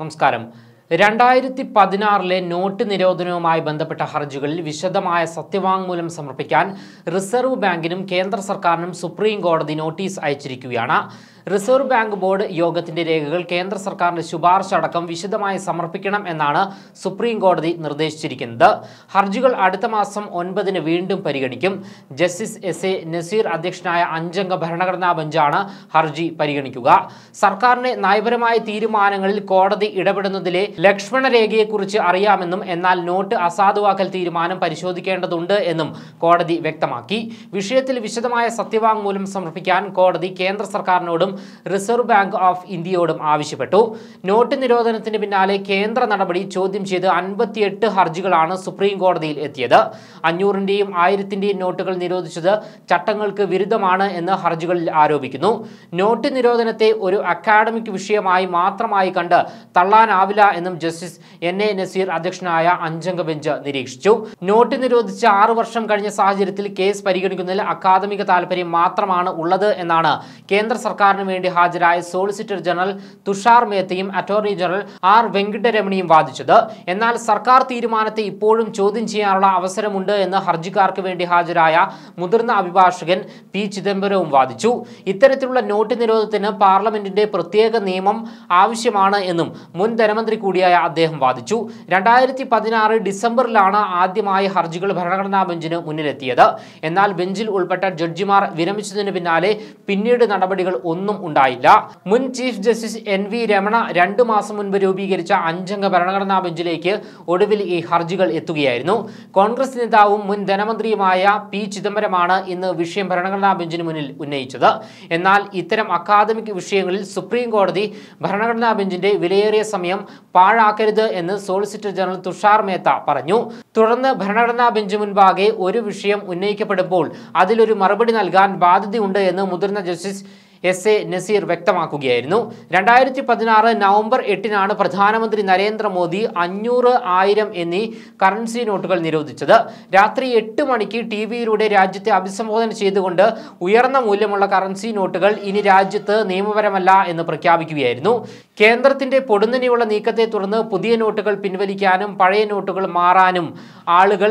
നമസ്കാരം രണ്ടായിരത്തി പതിനാറിലെ നോട്ട് നിരോധനവുമായി ബന്ധപ്പെട്ട ഹർജികളിൽ വിശദമായ സത്യവാങ്മൂലം സമർപ്പിക്കാൻ റിസർവ് ബാങ്കിനും കേന്ദ്ര സർക്കാരിനും സുപ്രീം കോടതി നോട്ടീസ് അയച്ചിരിക്കുകയാണ് റിസർവ് ബാങ്ക് ബോർഡ് യോഗത്തിന്റെ രേഖകൾ കേന്ദ്ര സർക്കാരിന്റെ ശുപാർശ അടക്കം വിശദമായി സമർപ്പിക്കണം എന്നാണ് സുപ്രീം കോടതി നിർദ്ദേശിച്ചിരിക്കുന്നത് ഹർജികൾ അടുത്ത മാസം ഒൻപതിന് വീണ്ടും പരിഗണിക്കും ജസ്റ്റിസ് എസ് എ നസീർ അധ്യക്ഷനായ അഞ്ചംഗ ഭരണഘടനാ ബെഞ്ചാണ് ഹർജി പരിഗണിക്കുക സർക്കാരിന്റെ നയപരമായ തീരുമാനങ്ങളിൽ കോടതി ഇടപെടുന്നതിലെ ലക്ഷ്മണ രേഖയെക്കുറിച്ച് അറിയാമെന്നും എന്നാൽ നോട്ട് അസാധുവാക്കൽ തീരുമാനം പരിശോധിക്കേണ്ടതുണ്ട് എന്നും കോടതി വ്യക്തമാക്കി വിഷയത്തിൽ വിശദമായ സത്യവാങ്മൂലം സമർപ്പിക്കാൻ കോടതി കേന്ദ്ര സർക്കാരിനോടും റിസർവ് ബാങ്ക് ഓഫ് ഇന്ത്യയോടും ആവശ്യപ്പെട്ടു നോട്ട് നിരോധനത്തിന് പിന്നാലെ കേന്ദ്ര നടപടി ചോദ്യം ചെയ്ത് അൻപത്തിയെട്ട് ഹർജികളാണ് സുപ്രീം കോടതിയിൽ എത്തിയത് അഞ്ഞൂറിന്റെയും ആയിരത്തിന്റെയും നോട്ടുകൾ നിരോധിച്ചത് ചട്ടങ്ങൾക്ക് വിരുദ്ധമാണ് എന്ന് ഹർജികളിൽ ആരോപിക്കുന്നു നോട്ട് നിരോധനത്തെ ഒരു അക്കാഡമിക് വിഷയമായി മാത്രമായി കണ്ട് തള്ളാനാവില്ല എന്നും ജസ്റ്റിസ് എൻ എ നസീർ അധ്യക്ഷനായ അഞ്ചംഗ ബെഞ്ച് നിരീക്ഷിച്ചു നോട്ട് നിരോധിച്ച് ആറു വർഷം കഴിഞ്ഞ സാഹചര്യത്തിൽ കേസ് പരിഗണിക്കുന്നതിൽ അക്കാദമിക താൽപര്യം മാത്രമാണ് ഉള്ളത് എന്നാണ് കേന്ദ്ര സർക്കാരിന് വേണ്ടി ഹാജരായ സോളിസിറ്റർ ജനറൽ തുഷാർ മേത്തയും അറ്റോർണി ജനറൽ ആർ വെങ്കിട്ടരമണിയും വാദിച്ചത് എന്നാൽ സർക്കാർ തീരുമാനത്തെ ഇപ്പോഴും ചോദ്യം ചെയ്യാനുള്ള അവസരമുണ്ട് എന്ന് ഹർജിക്കാർക്ക് വേണ്ടി ഹാജരായ മുതിർന്ന അഭിഭാഷകൻ പി ചിദംബരവും വാദിച്ചു ഇത്തരത്തിലുള്ള നോട്ട് നിരോധനത്തിന് പാർലമെന്റിന്റെ പ്രത്യേക നിയമം ആവശ്യമാണ് എന്നും മുൻ ധനമന്ത്രി കൂടിയായ അദ്ദേഹം വാദിച്ചു രണ്ടായിരത്തി പതിനാറ് ഡിസംബറിലാണ് ആദ്യമായി ഹർജികൾ ഭരണഘടനാ ബെഞ്ചിന് മുന്നിലെത്തിയത് എന്നാൽ ബെഞ്ചിൽ ഉൾപ്പെട്ട ജഡ്ജിമാർ വിരമിച്ചതിന് പിന്നാലെ പിന്നീട് നടപടികൾ ഒന്നും ഉണ്ടായില്ല മുൻ chief justice N V Ramana രണ്ടു മാസം മുൻപ് രൂപീകരിച്ച അഞ്ചംഗ ഭരണഘടനാ ബെഞ്ചിലേക്ക് ഒടുവിൽ ഈ ഹർജികൾ എത്തുകയായിരുന്നു കോൺഗ്രസ് നേതാവും മുൻ ധനമന്ത്രിയുമായ പി ചിദംബരമാണ് ഇന്ന് വിഷയം ഭരണഘടനാ ബെഞ്ചിന് മുന്നിൽ ഉന്നയിച്ചത് എന്നാൽ ഇത്തരം അക്കാദമിക് വിഷയങ്ങളിൽ സുപ്രീം കോടതി ഭരണഘടനാ ബെഞ്ചിന്റെ വിലയേറിയ സമയം പാഴാക്കരുത് എന്ന് സോളിസിറ്റർ ജനറൽ തുഷാർ മേത്ത പറഞ്ഞു തുടർന്ന് ഭരണഘടനാ ബെഞ്ച് മുൻപാകെ ഒരു വിഷയം ഉന്നയിക്കപ്പെടുമ്പോൾ അതിലൊരു മറുപടി നൽകാൻ ബാധ്യതയുണ്ട് എന്ന് മുതിർന്ന ജസ്റ്റിസ് എസ് എ നസീർ വ്യക്തമാക്കുകയായിരുന്നു രണ്ടായിരത്തി പതിനാറ് നവംബർ എട്ടിനാണ് പ്രധാനമന്ത്രി നരേന്ദ്രമോദി അഞ്ഞൂറ് ആയിരം എന്നീ കറൻസി നോട്ടുകൾ നിരോധിച്ചത് രാത്രി എട്ട് മണിക്ക് ടി വിയിലൂടെ രാജ്യത്തെ അഭിസംബോധന ചെയ്തുകൊണ്ട് ഉയർന്ന മൂല്യമുള്ള കറൻസി നോട്ടുകൾ ഇനി രാജ്യത്ത് നിയമപരമല്ല എന്ന് പ്രഖ്യാപിക്കുകയായിരുന്നു കേന്ദ്രത്തിന്റെ പൊടുന്നനെയുള്ള നീക്കത്തെ തുടർന്ന് പുതിയ നോട്ടുകൾ പിൻവലിക്കാനും പഴയ നോട്ടുകൾ മാറാനും ആളുകൾ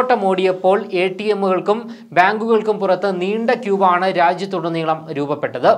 നെട്ടോട്ടമോടിയപ്പോൾ എ ടി എമ്മുകൾക്കും ബാങ്കുകൾക്കും പുറത്ത് നീണ്ട ക്യൂവാണ് രാജ്യത്തുടനീളം രൂപപ്പെട്ടത്